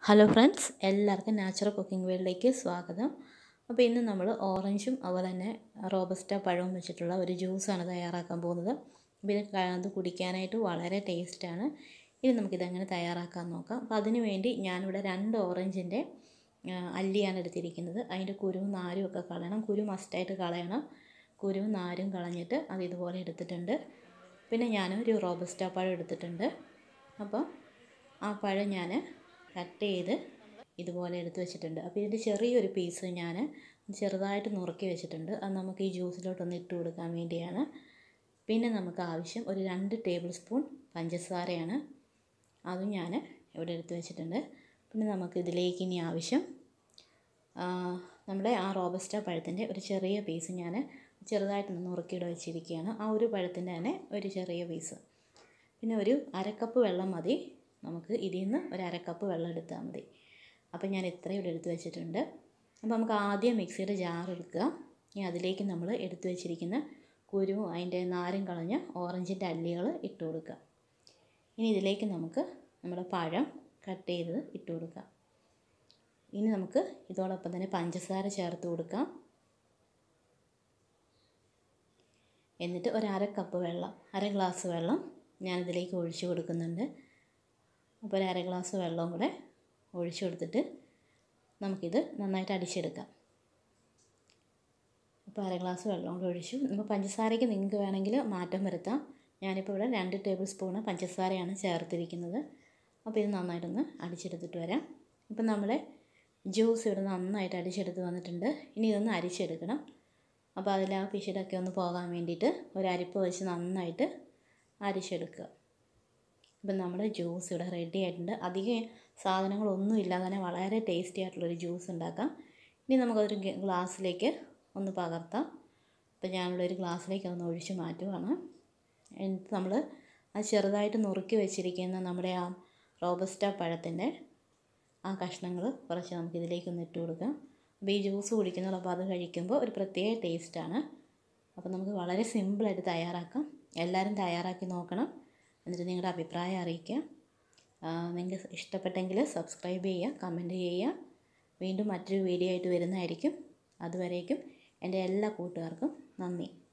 hello friends എല്ലാവർക്കും natural cooking വേൾഡിലേക്ക് സ്വാഗതം അപ്പോൾ ഇന്ന് നമ്മൾ ഓറഞ്ചും അതുപോലെ തന്നെ റോബസ്റ്റ പഴവും വെച്ചിട്ടുള്ള ഒരു ജ്യൂസാണ് തയ്യാറാക്കാൻ പോകുന്നത് അപ്പോൾ ഇത് ക- അത് കുടിക്കാനായിട്ട് വളരെ ടേസ്റ്റാണ് ഇനി നമുക്കിതെങ്ങനെ തയ്യാറാക്കാൻ നോക്കാം അപ്പോൾ അതിന് വേണ്ടി ഞാനിവിടെ രണ്ട് ഓറഞ്ചിൻ്റെ അല്ലിയാണ് എടുത്തിരിക്കുന്നത് അതിൻ്റെ കുരുവും നാരും ഒക്കെ കളയണം കുരു മസ്റ്റായിട്ട് കളയണം കുരുവും നാരും കളഞ്ഞിട്ട് അത് ഇതുപോലെ എടുത്തിട്ടുണ്ട് പിന്നെ ഞാൻ ഒരു റോബസ്റ്റ പഴം എടുത്തിട്ടുണ്ട് അപ്പോൾ ആ പഴം ഞാൻ കട്ട് ചെയ്ത് ഇതുപോലെ എടുത്ത് വെച്ചിട്ടുണ്ട് അപ്പോൾ ഇതിൻ്റെ ചെറിയൊരു പീസ് ഞാൻ ചെറുതായിട്ട് നുറുക്കി വെച്ചിട്ടുണ്ട് അത് നമുക്ക് ഈ ജ്യൂസിലോട്ടൊന്ന് ഇട്ട് കൊടുക്കാൻ വേണ്ടിയാണ് പിന്നെ നമുക്ക് ആവശ്യം ഒരു രണ്ട് ടേബിൾ സ്പൂൺ പഞ്ചസാരയാണ് അതും ഞാൻ ഇവിടെ എടുത്ത് വെച്ചിട്ടുണ്ട് പിന്നെ നമുക്ക് ഇതിലേക്ക് ഇനി ആവശ്യം ആ, നമ്മുടെ ആ റോബസ്റ്റ പഴത്തിൻ്റെ ഒരു ചെറിയ പീസ് ഞാൻ ചെറുതായിട്ടൊന്ന് നുറുക്കിയിട്ട് വെച്ചിരിക്കുകയാണ് ആ ഒരു പഴത്തിൻ്റെ തന്നെ ഒരു ചെറിയ പീസ് പിന്നെ ഒരു അരക്കപ്പ് വെള്ളം മതി നമുക്ക് ഇതിൽ നിന്ന് ഒരു അരക്കപ്പ് വെള്ളം എടുത്താൽ മതി അപ്പോൾ ഞാൻ ഇത്രയും ഇവിടെ എടുത്ത് വെച്ചിട്ടുണ്ട് അപ്പോൾ നമുക്ക് ആദ്യം മിക്സിയുടെ ജാർ എടുക്കുക ഇനി അതിലേക്ക് നമ്മൾ എടുത്തു വെച്ചിരിക്കുന്ന കുരുവും അതിൻ്റെ നാരും കളഞ്ഞ ഓറഞ്ചിൻ്റെ അല്ലികൾ ഇട്ട് കൊടുക്കുക ഇനി ഇതിലേക്ക് നമുക്ക് നമ്മുടെ പഴം കട്ട് ചെയ്ത് ഇട്ട് കൊടുക്കാം ഇനി നമുക്ക് ഇതോടൊപ്പം തന്നെ പഞ്ചസാര ചേർത്ത് കൊടുക്കാം എന്നിട്ട് ഒരു അര കപ്പ് വെള്ളം അര ഗ്ലാസ് വെള്ളം ഞാനിതിലേക്ക് ഒഴിച്ചു കൊടുക്കുന്നുണ്ട് അപ്പോൾ ഒരു അര ഗ്ലാസ് വെള്ളവും കൂടെ ഒഴിച്ചു കൊടുത്തിട്ട് നമുക്കിത് നന്നായിട്ട് അടിച്ചെടുക്കാം അപ്പോൾ അര ഗ്ലാസ് വെള്ളം കൂടെ ഒഴിച്ചു നമ്മൾ പഞ്ചസാരയ്ക്ക് നിങ്ങൾക്ക് വേണമെങ്കിൽ മാറ്റം വരുത്താം ഞാനിപ്പോൾ ഇവിടെ രണ്ട് ടേബിൾ സ്പൂണ് പഞ്ചസാരയാണ് ചേർത്തിരിക്കുന്നത് അപ്പോൾ ഇത് നന്നായിട്ടൊന്ന് അടിച്ചെടുത്തിട്ട് വരാം ഇപ്പം നമ്മുടെ ജ്യൂസ് ഇവിടെ നന്നായിട്ട് അടിച്ചെടുത്ത് വന്നിട്ടുണ്ട് ഇനി ഇതൊന്ന് അരിച്ചെടുക്കണം അപ്പോൾ അതിൽ ആ പിശിടൊക്കെ ഒന്ന് പോകാൻ വേണ്ടിയിട്ട് ഒരു അരിപ്പ് വെച്ച് നന്നായിട്ട് അരിച്ചെടുക്കുക ഇപ്പം നമ്മുടെ ജ്യൂസ് ഇവിടെ റെഡി ആയിട്ടുണ്ട് അധികം സാധനങ്ങളൊന്നും ഇല്ലാതെ തന്നെ വളരെ ടേസ്റ്റി ആയിട്ടുള്ളൊരു ജ്യൂസ് ഉണ്ടാക്കാം ഇനി നമുക്കതൊരു ഗ- ഗ്ലാസ്സിലേക്ക് ഒന്ന് പകർത്താം അപ്പോൾ ഞാനിവിടെ ഒരു ഗ്ലാസ്സിലേക്ക് ഒന്ന് ഒഴിച്ച് മാറ്റുവാണ് എന്നിട്ട് നമ്മൾ ആ ചെറുതായിട്ട് നുറുക്കി വെച്ചിരിക്കുന്ന നമ്മുടെ ആ റോബസ്റ്റ പഴത്തിൻ്റെ ആ കഷ്ണങ്ങൾ കുറച്ച് നമുക്ക് ഇതിലേക്കൊന്ന് ഇട്ട് കൊടുക്കാം അപ്പോൾ ഈ ജ്യൂസ് കുടിക്കുന്നുള്ളൂ അപ്പോൾ അത് കഴിക്കുമ്പോൾ ഒരു പ്രത്യേക ടേസ്റ്റാണ് അപ്പോൾ നമുക്ക് വളരെ സിമ്പിളായിട്ട് തയ്യാറാക്കാം എല്ലാവരും തയ്യാറാക്കി നോക്കണം എന്നിട്ട് നിങ്ങളുടെ അഭിപ്രായം അറിയിക്കുക ആ, നിങ്ങൾക്ക് ഇഷ്ടപ്പെട്ടെങ്കിൽ സബ്സ്ക്രൈബ് ചെയ്യുക കമൻറ്റ് ചെയ്യുക വീണ്ടും മറ്റൊരു വീഡിയോ ആയിട്ട് വരുന്നതായിരിക്കും അതുവരേക്കും എൻ്റെ എല്ലാ കൂട്ടുകാർക്കും നന്ദി